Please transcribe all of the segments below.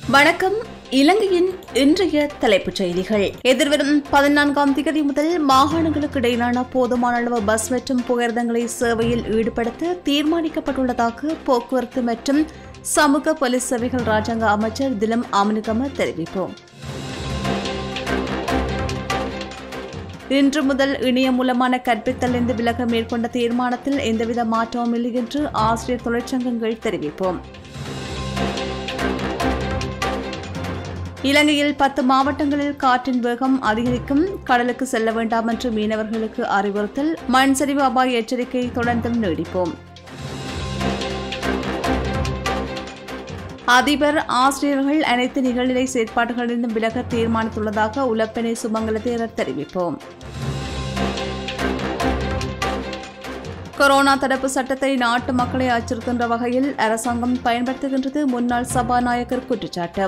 வணக்கம் இலங்கையின் இன்றைய தலைப்புச் செய்திகள் எதிர்வரும் பதினான்காம் தேதி முதல் மாகாணங்களுக்கு இடையிலான போதுமான அளவு பஸ் மற்றும் புகையிரதங்களை சேவையில் ஈடுபடுத்த தீர்மானிக்கப்பட்டுள்ளதாக போக்குவரத்து மற்றும் சமூக போலீஸ் சேவைகள் ராஜாங்க அமைச்சர் திலம் அமனுகம தெரிவிப்போம் இன்று முதல் இணையம் மூலமான கற்பித்தலிருந்து விலக மேற்கொண்ட தீர்மானத்தில் எந்தவித மாற்றமும் இல்லை என்று ஆசிரியர் தொழிற்சங்கங்கள் தெரிவிப்போம் இலங்கையில் பத்து மாவட்டங்களில் காற்றின் வேகம் அதிகரிக்கும் கடலுக்கு செல்ல வேண்டாம் என்று மீனவர்களுக்கு அறிவுறுத்தல் மண் சரிவு அபாய எச்சரிக்கை தொடர்ந்தும் நீடிப்போம் அதிபர் ஆசிரியர்கள் அனைத்து நிகழ்நிலை செயற்பாடுகளிலிருந்தும் விலக தீர்மானித்துள்ளதாக உலப்பெனை சுமங்கல தேரர் தெரிவிப்போம் கொரோனா தடுப்பு சட்டத்தை நாட்டு மக்களை அச்சுறுத்துகின்ற வகையில் அரசாங்கம் பயன்படுத்துகின்றது முன்னாள் சபாநாயகர் குற்றச்சாட்டு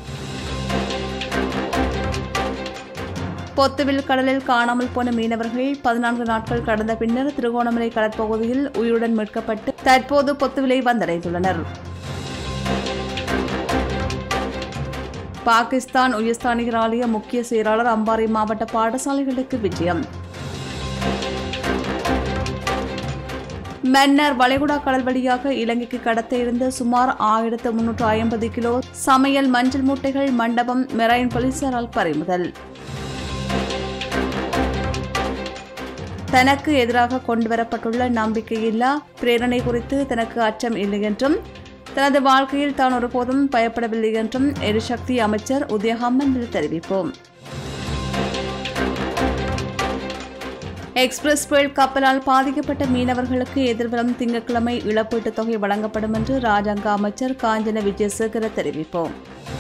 பொத்துவில் கடலில் காணாமல் போன மீனவர்கள் பதினான்கு நாட்கள் கடந்த பின்னர் திருகோணமலை கடற்பகுதியில் உயிருடன் மீட்கப்பட்டு தற்போது பொத்துவிலை வந்தடைந்துள்ளனர் பாகிஸ்தான் உயர்ஸ்தானிகர் ஆலய முக்கிய செயலாளர் அம்பாறை மாவட்ட பாடசாலைகளுக்கு விஜயம் மன்னர் வளைகுடா கடல் வழியாக இலங்கைக்கு கடத்த இருந்த சுமார் ஆயிரத்து முன்னூற்று ஐம்பது கிலோ சமையல் மஞ்சள் மூட்டைகள் மண்டபம் மெரைன் போலீசாரால் பறிமுதல் தனக்கு எதிராக கொண்டுவரப்பட்டுள்ள நம்பிக்கையில்லா பிரேரணை குறித்து தனக்கு அச்சம் இல்லை என்றும் தனது வாழ்க்கையில் தான் ஒருபோதும் பயப்படவில்லை என்றும் எரிசக்தி அமைச்சர் உதயஹம்மன் தெரிவிப்போம் எக்ஸ்பிரஸ் வேல் கப்பலால் பாதிக்கப்பட்ட மீனவர்களுக்கு எதிர்வரும் திங்கட்கிழமை இழப்பீட்டுத் தொகை வழங்கப்படும் என்று ராஜாங்க அமைச்சர் காஞ்சன விஜயசேகர தெரிவிப்போம்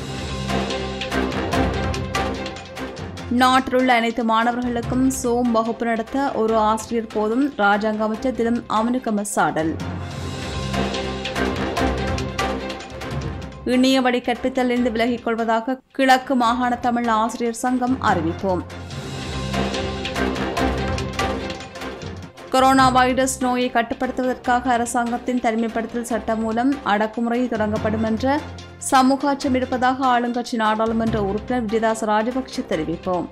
நாட்டிலுள்ள அனைத்து மாணவர்களுக்கும் சோம் வகுப்பு நடத்த ஒரு ஆசிரியர் போதும் ராஜாங்க அமைச்சர் தினம் அமனுக்கம சாடல் இணைய வழி கற்பித்தலிருந்து விலகிக் கொள்வதாக கிழக்கு மாகாண தமிழ் ஆசிரியர் சங்கம் அறிவிப்போம் கொரோனா வைரஸ் நோயை கட்டுப்படுத்துவதற்காக அரசாங்கத்தின் தனிமைப்படுத்தல் சட்டம் மூலம் அடக்குமுறை தொடங்கப்படும் என்ற சமூக அச்சம் இருப்பதாக ஆளுங்கட்சி நாடாளுமன்ற உறுப்பினர் விஜயதாஸ் ராஜபக்ஷ தெரிவிப்போம்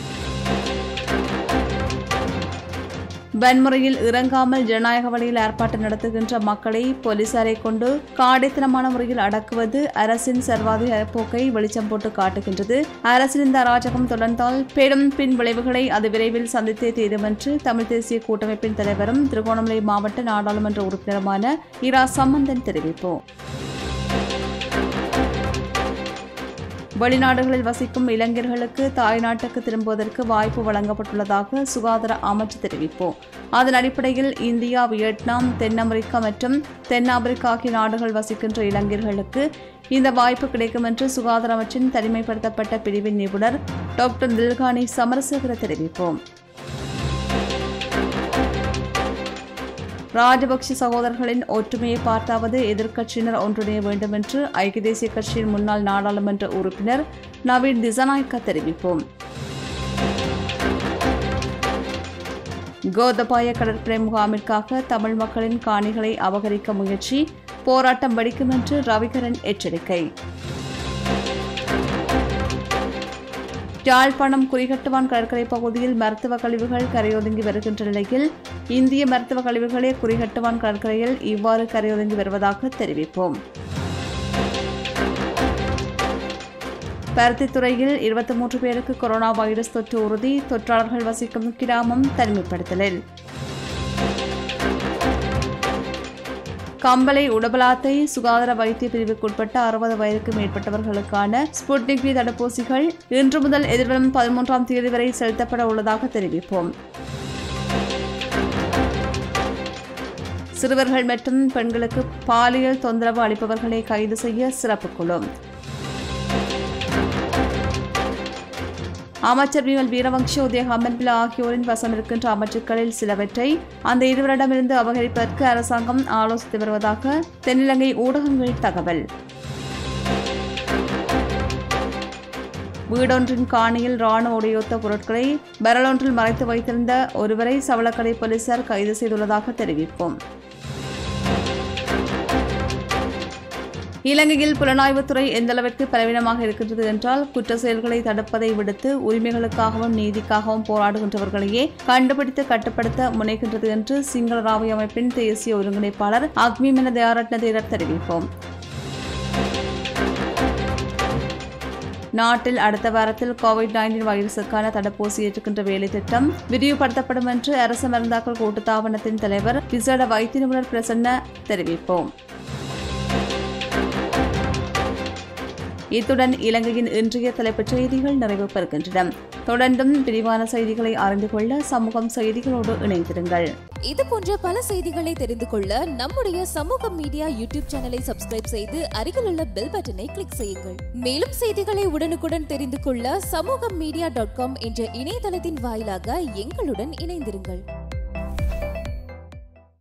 வன்முறையில் இறங்காமல் ஜனநாயக வழியில் ஆர்ப்பாட்டம் நடத்துகின்ற மக்களை போலீசாரை கொண்டு காடைத்தனமான முறையில் அடக்குவது அரசின் சர்வாதிகார போக்கை வெளிச்சம் போட்டு காட்டுகின்றது அரசின் இந்த அராஜகம் தொடர்ந்தால் பெரும் பின் விளைவுகளை அது விரைவில் சந்தித்தே தீரும் என்று தமிழ் தேசிய கூட்டமைப்பின் தலைவரும் திருகோணமலை மாவட்ட நாடாளுமன்ற உறுப்பினருமான இரா சம்பந்தன் தெரிவிப்போம் வெளிநாடுகளில் வசிக்கும் இளைஞர்களுக்கு தாய்நாட்டுக்கு திரும்புவதற்கு வாய்ப்பு வழங்கப்பட்டுள்ளதாக சுகாதார அமைச்சு தெரிவிப்போம் அதன் அடிப்படையில் இந்தியா வியட்நாம் தென் அமெரிக்கா மற்றும் தென்னாப்பிரிக்கா ஆகிய நாடுகள் வசிக்கின்ற இளைஞர்களுக்கு இந்த வாய்ப்பு கிடைக்கும் என்று சுகாதார அமைச்சின் தனிமைப்படுத்தப்பட்ட பிரிவின் நிபுணர் டாக்டர் தில்கானி சமரசேகர தெரிவிப்போம் ராஜபக்ஷ சகோதரர்களின் ஒற்றுமையை பார்த்தாவது எதிர்க்கட்சியினர் ஒன்றிணைய வேண்டும் என்று ஐக்கிய தேசிய கட்சியின் முன்னாள் நாடாளுமன்ற உறுப்பினர் நவீன் திசநாயக்க தெரிவிப்போம் கோதபாய கடற்படை முகாமிற்காக தமிழ் மக்களின் காணிகளை அபகரிக்க முயற்சி போராட்டம் வெடிக்கும் என்று ரவிகரன் எச்சரிக்கை யாழ்ப்பாணம் குறிகட்டுவான் கடற்கரை பகுதியில் மருத்துவ கழிவுகள் கரையொதுங்கி வருகின்ற நிலையில் இந்திய மருத்துவ கழிவுகளே குறிகட்டுவான் கடற்கரையில் இவ்வாறு கரையொதுங்கி வருவதாக தெரிவிப்போம் பருத்தித்துறையில் இருபத்தி மூன்று பேருக்கு கொரோனா வைரஸ் தொற்று உறுதி தொற்றாளர்கள் வசிக்கும் கிராமம் தனிமைப்படுத்தலில் கம்பளை உடபலாத்தை சுகாதார வைத்திய பிரிவுக்குட்பட்ட அறுபது வயதுக்கு மேற்பட்டவர்களுக்கான ஸ்புட்னிக் வி தடுப்பூசிகள் இன்று முதல் எதிர்வரும் பதிமூன்றாம் தேதி வரை செலுத்தப்பட உள்ளதாக தெரிவிப்போம் சிறுவர்கள் மற்றும் பெண்களுக்கு பாலியல் தொந்தரவு அளிப்பவர்களை கைது செய்ய சிறப்பு குழு அமைச்சர் விமல் வீரவங்ஷ உதய ஹமன்பிலா ஆகியோரின் வசம் இருக்கின்ற அமைச்சுக்களில் சிலவற்றை அந்த இருவரிடமிருந்து அபகரிப்பதற்கு அரசாங்கம் ஆலோசித்து வருவதாக தென்னிலங்கை ஊடகங்கள் தகவல் வீடொன்றின் காணியில் ராணுவ உடையொத்த பொருட்களை பரலொன்றில் மறைத்து வைத்திருந்த ஒருவரை சவளக்கடை போலீசார் கைது செய்துள்ளதாக தெரிவிப்போம் இலங்கையில் புலனாய்வுத்துறை எந்தளவிற்கு பலவீனமாக இருக்கின்றது என்றால் குற்ற செயல்களை தடுப்பதை விடுத்து உரிமைகளுக்காகவும் நீதிக்காகவும் போராடுகின்றவர்களையே கண்டுபிடித்து கட்டுப்படுத்த முனைகின்றது என்று சிங்கள ராவை அமைப்பின் தேசிய ஒருங்கிணைப்பாளர் அக்மிமென தயாரட்ன தேரர் தெரிவிப்போம் நாட்டில் அடுத்த வாரத்தில் கோவிட் நைன்டீன் வைரசுக்கான தடுப்பூசி ஏற்றுகின்ற வேலை திட்டம் விரிவுபடுத்தப்படும் என்று அரசு மருந்தாக்கல் கூட்டுத்தாபனத்தின் தலைவர் விசேட வைத்திய நிபுணர் பிரசன்ன தெரிவிப்போம் இத்துடன் இலங்கையின் இன்றைய தலைப்புச் செய்திகள் நிறைவு பெறுகின்றன தொடர்ந்தும் விரிவான செய்திகளை அறிந்து கொள்ள சமூகம் செய்திகளோடு இணைந்திருங்கள் இது போன்ற பல செய்திகளை தெரிந்து கொள்ள நம்முடைய சமூக மீடியா யூடியூப் சேனலை சப்ஸ்கிரைப் செய்து அருகிலுள்ள பெல் பட்டனை கிளிக் செய்யுங்கள் மேலும் செய்திகளை உடனுக்குடன் தெரிந்து கொள்ள சமூக மீடியா டாட் காம் என்ற இணையதளத்தின் வாயிலாக எங்களுடன் இணைந்திருங்கள்